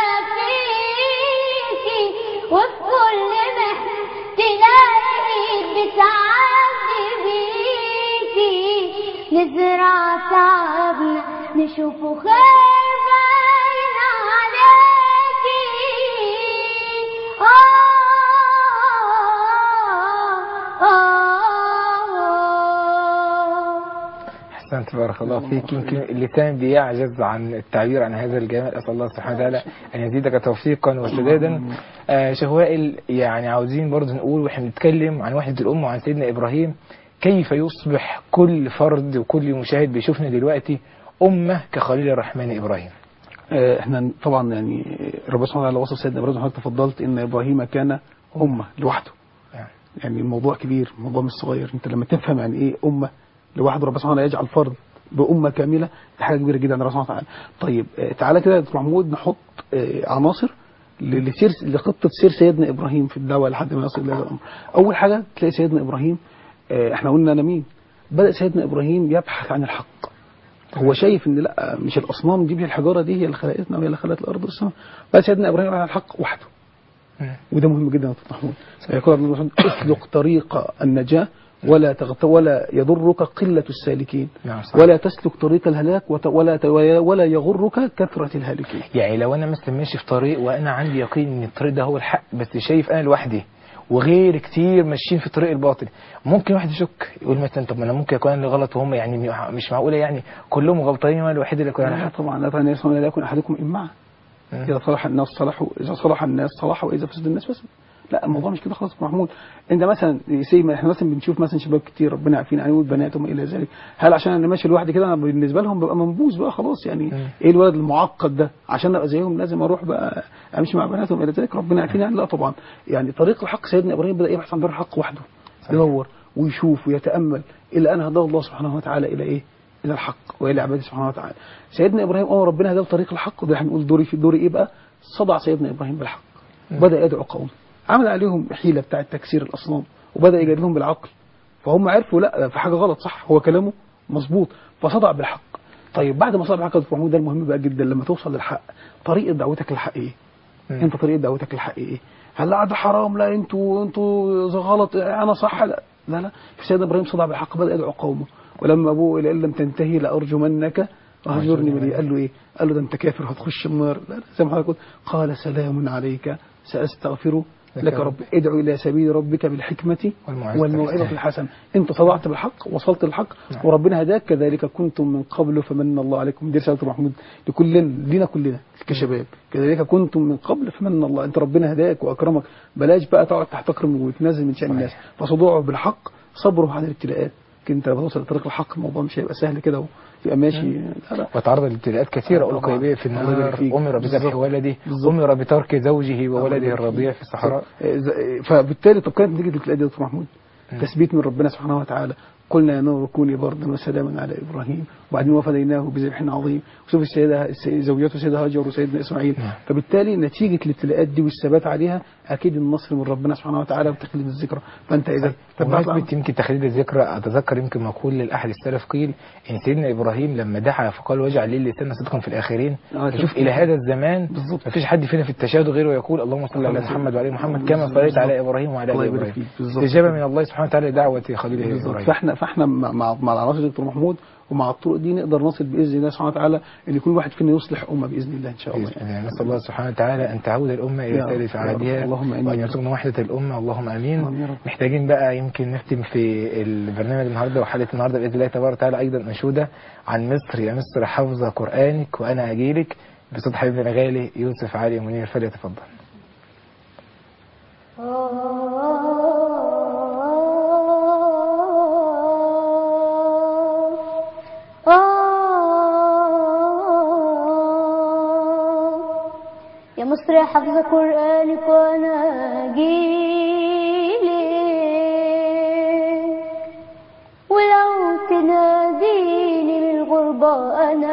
فيكي وفي كل محنة تلاقي ايد بتعدي بيكي نزرع تعبنا نشوفه خير باين عليكي آه آه احسنت بارك الله فيك يمكن اللسان بيعجز عن التعبير عن هذا الجمال اسال الله سبحانه وتعالى ان يزيدك توفيقا وسدادا آه شيخ وائل يعني عاوزين برضه نقول واحنا بنتكلم عن وحده الامه وعن سيدنا ابراهيم كيف يصبح كل فرد وكل مشاهد بيشوفنا دلوقتي امه كخليل الرحمن ابراهيم آه، احنا طبعا يعني ربنا سبحانه وتعالى وصف سيدنا ابراهيم حضرتك تفضلت ان ابراهيم كان امه لوحده يعني يعني الموضوع كبير الموضوع مش صغير انت لما تفهم يعني ايه امه لوحده ربنا سبحانه وتعالى يجعل فرد بامه كامله دي حاجه كبيره جدا عند ربنا سبحانه وتعالى طيب آه، تعالى كده يا دكتور محمود نحط آه، عناصر ل- لسير لخطه سير سيدنا ابراهيم في الدعوه لحد ما يصل الى هذا الامر اول حاجه تلاقي سيدنا ابراهيم آه، احنا قلنا انا مين بدا سيدنا ابراهيم يبحث عن الحق هو شايف ان لا مش الاصنام دي الحجاره دي هي اللي خلقتنا وهي اللي خلقت الارض والسماء بقى سيدنا ابراهيم على الحق وحده مم. وده مهم جدا يا دكتور محمود يقول ابن مسعود اسلك طريق النجاه ولا تغت ولا يضرك قلة السالكين نعم صح. ولا تسلك طريق الهلاك وت- ولا ت- ولا يغرك كثرة الهالكين يعني لو انا مثلا ماشي في طريق وانا عندي يقين ان الطريق ده هو الحق بس شايف انا لوحدي وغير كتير ماشيين في الطريق الباطل ممكن واحد يشك يقول مثلا طب ما انا ممكن يكون انا اللي غلط وهم يعني مش معقوله يعني كلهم غلطانين وانا الوحيد اللي يكون على لا حق طبعا لا طبعا يسمع لا يكون احدكم امعا مم. اذا صلح الناس صلحوا اذا صلح الناس صلحوا واذا فسد الناس فسد لا الموضوع مش كده خلاص يا محمود انت مثلا سي ما احنا مثلا بنشوف مثلا شباب كتير ربنا يعافينا عليهم والبنات وما الى ذلك هل عشان انا ماشي لوحدي كده انا بالنسبه لهم ببقى منبوذ بقى خلاص يعني مم. ايه الولد المعقد ده عشان ابقى زيهم لازم اروح بقى امشي مع بناتهم وما الى ذلك ربنا يعافينا يعني لا طبعا يعني طريق الحق سيدنا ابراهيم بدا يبحث عن طريق الحق وحده يدور ويشوف ويتامل الى ان هداه الله سبحانه وتعالى الى ايه الى الحق والى عباده سبحانه وتعالى سيدنا ابراهيم امر ربنا هداه لطريق الحق وده هنقول دوري في دوري ايه بقى صدع سيدنا ابراهيم بالحق وبدا يدعو قومه عمل عليهم حيله بتاعه تكسير الاصنام وبدا يجادلهم بالعقل فهم عرفوا لا في حاجه غلط صح هو كلامه مظبوط فصدع بالحق طيب بعد ما صدع بالحق يا دكتور محمود ده المهم بقى جدا لما توصل للحق طريقه دعوتك للحق ايه مم. انت طريقه دعوتك للحق ايه هل لا ده حرام لا انتوا انتوا غلط انا صح لا لا لا سيدنا ابراهيم صدع بالحق بدا يدعو قومه ولما ابوه الى ان لم تنتهي لارجمنك وهجرني مليا قال له ايه قال له ده انت كافر هتخش النار لا لا، زي ما حضرتك قلت قال سلام عليك ساستغفر لك لك رب. رب ادعو الى سبيل ربك بالحكمه والموعظة والموعظه الحسنة. الحسنه انت صدعت بالحق وصلت للحق نعم. وربنا هداك كذلك كنتم من قبل فمن الله عليكم دي رساله محمود لكلنا لينا كلنا كشباب كذلك كنتم من قبل فمن الله انت ربنا هداك واكرمك بلاش بقى تقعد تحتقرم وتنزل من شان الناس فصدوعه بالحق صبره على الابتلاءات انت لما توصل لطريق الحق الموضوع مش هيبقى سهل كده وتبقى ماشي لا لا وتعرض لابتلاءات كثيرة طبعاً. ألقي في الله يبارك النار فيك. أمر بذبح بالظبط. ولده بالظبط. أمر بترك زوجه الله وولده يبارك الرضيع فيك. في الصحراء ز- فبالتالي طب كانت نتيجه الابتلاء دي يا دكتور محمود مم. تثبيت من ربنا سبحانه وتعالى قلنا يا نور كوني بردا وسلاما على ابراهيم وبعدين وفديناه بذبح عظيم وشوف السيده السي- زوجته سيدة هاجر وسيدنا اسماعيل نعم. فبالتالي نتيجه الابتلاءات دي والثبات عليها اكيد النصر من ربنا سبحانه وتعالى وتخليد الذكرى فانت اذا تبعت بمناسبة يمكن تخليد الذكرى أتذكر يمكن مقول لأحد السلف قيل إن سيدنا إبراهيم لما دعا فقال واجعل لي لسان صدقا في الآخرين آه، شوف شوف. إلى هذا الزمان بالظبط. ما فيش حد فينا في التشهد غيره يقول اللهم صل على محمد وعلى آل محمد كما صليت على إبراهيم وعلى الله آل يبارك إبراهيم فيك. بالظبط. استجابة من الله سبحانه وتعالى لدعوة خليله بالظبط. إبراهيم فاحنا فاحنا مع مع مع العناصر دكتور محمود ومع الطرق دي نقدر نصل باذن الله سبحانه وتعالى ان كل واحد فينا يصلح امه باذن الله ان شاء الله بإذن الله نسأل الله سبحانه وتعالى أن تعود الأمة إلى يا رب، سالف يا رب. عهدها اللهم آمين. وأن يرزقنا وحدة الأمة اللهم آمين اللهم يا رب. محتاجين بقى يمكن نختم في البرنامج النهاردة وحلقة النهاردة بإذن الله تبارك وتعالى أيضا أنشودة عن مصر يا مصر حافظة قرآنك وأنا أجيلك بصوت حبيبنا الغالي يوسف علي منير فليتفضل يا مصر يا حافظ قرآنك وانا جيلك ولو تناديني من الغربة انا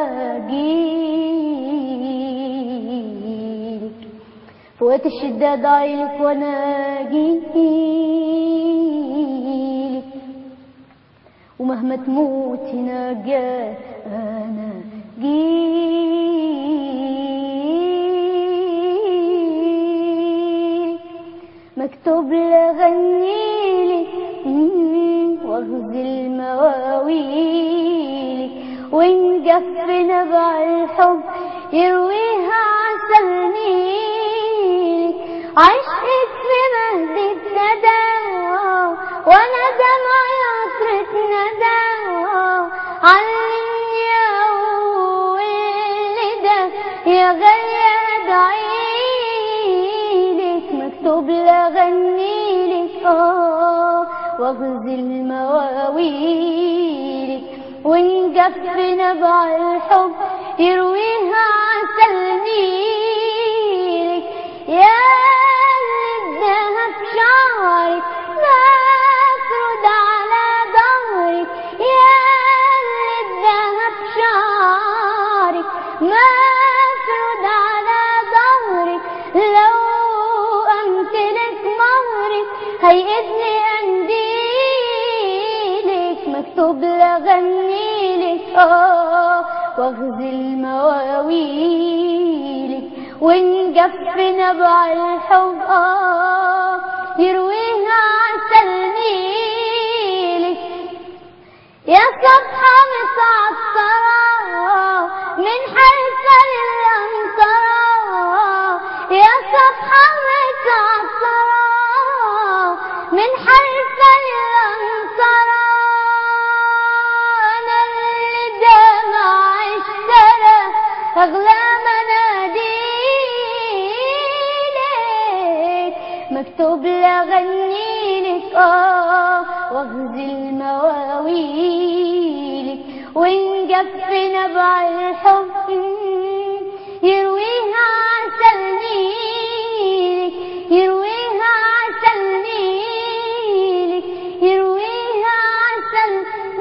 جيلك في وقت الشدة ضايلك وانا جيلك ومهما تموت نجاة انا جيلك مكتوب لغنيلك واغزل مواويلك ونجف نبع الحب يرويها عسل نيلك عشقك في مهدة ندى وانا دمعي عطرة ندى علمني اقول ده يا غالية ادعيلك مكتوب لغنيلك اه واغزل مواويلك ونجف نبع الحب يرويها عسل نيلك يا اللي الذهب شعرك مفرود على ظهرك يا اللي الذهب شعرك مفرود على ظهرك لو أمتلك مهرك هيئتني أنديلك مكتوب لغنيلك آه واغزل مواويلك ونجف نبع الحب آه يرويها عسل نيلك لفظ المواويل وإن جف نبع الحب يرويها عسل نيلك يرويها عسل نيلك يرويها عسل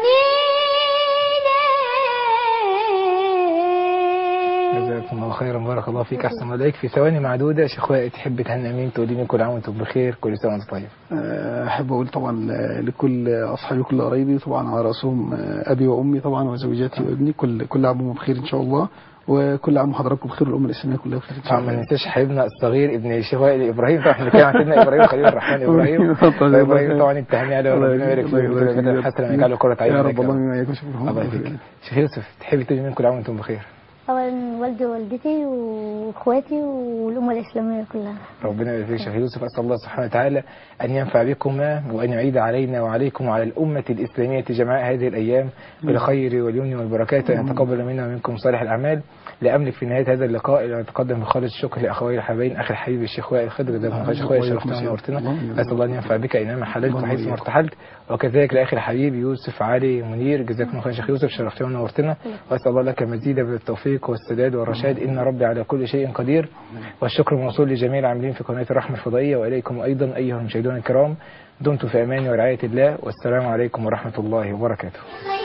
نيلك جزاكم الله خيرا بارك الله فيك احسن عليك في ثواني معدوده يا شيخ وائل تحب تهنئ مين تقولي لي كل عام وانتم بخير كل سنه وانتم طيب آه، احب اقول طبعا آه، لكل اصحابي وكل قرايبي طبعا على راسهم آه، ابي وامي طبعا وزوجاتي وابني كل كل عام وهم بخير ان شاء الله وكل عام وحضراتكم بخير والامه الاسلاميه كلها بخير ان شاء طبعا ما الله ننساش حبيبنا الصغير ابن الشيخ وائل ابراهيم طبعا احنا بنتكلم عن سيدنا ابراهيم خليل الرحمن ابراهيم طبعا. ابراهيم طبعا التهنئه عليه وربنا يبارك فيه الله يبارك فيك. حتى لما يجعله قرة عين يا لك رب الله ما يكون شكرا الله يبارك شيخ يوسف تحبي تقولي مين كل عام وانتم بخير طبعا والدي ووالدتي واخواتي والأمة الإسلامية كلها ربنا يبارك فيك شيخ يوسف اسال الله سبحانه وتعالى ان ينفع بكما وان يعيد علينا وعليكم وعلى الامه الاسلاميه جميع هذه الايام بالخير واليمن والبركات وان يتقبل منا ومنكم صالح الاعمال لا املك في نهايه هذا اللقاء الا ان اتقدم بخالص الشكر لاخوي الحبايبين اخي الحبيب الشيخ وائل خضر جزاكم الله خير شيخ وائل شرفتنا ونورتنا اسال الله ان ينفع بك اينما حللت اللهم وحيث ما إياك. ارتحلت وكذلك لاخي الحبيب يوسف علي منير جزاكم الله خير شيخ يوسف شرفتنا ونورتنا واسال الله لك مزيدا بالتوفيق والسداد والرشاد ان ربي على كل شيء قدير والشكر موصول لجميع العاملين في قناه الرحمه الفضائيه واليكم ايضا ايها المشاهدون الكرام دمتم في امان ورعايه الله والسلام عليكم ورحمه الله وبركاته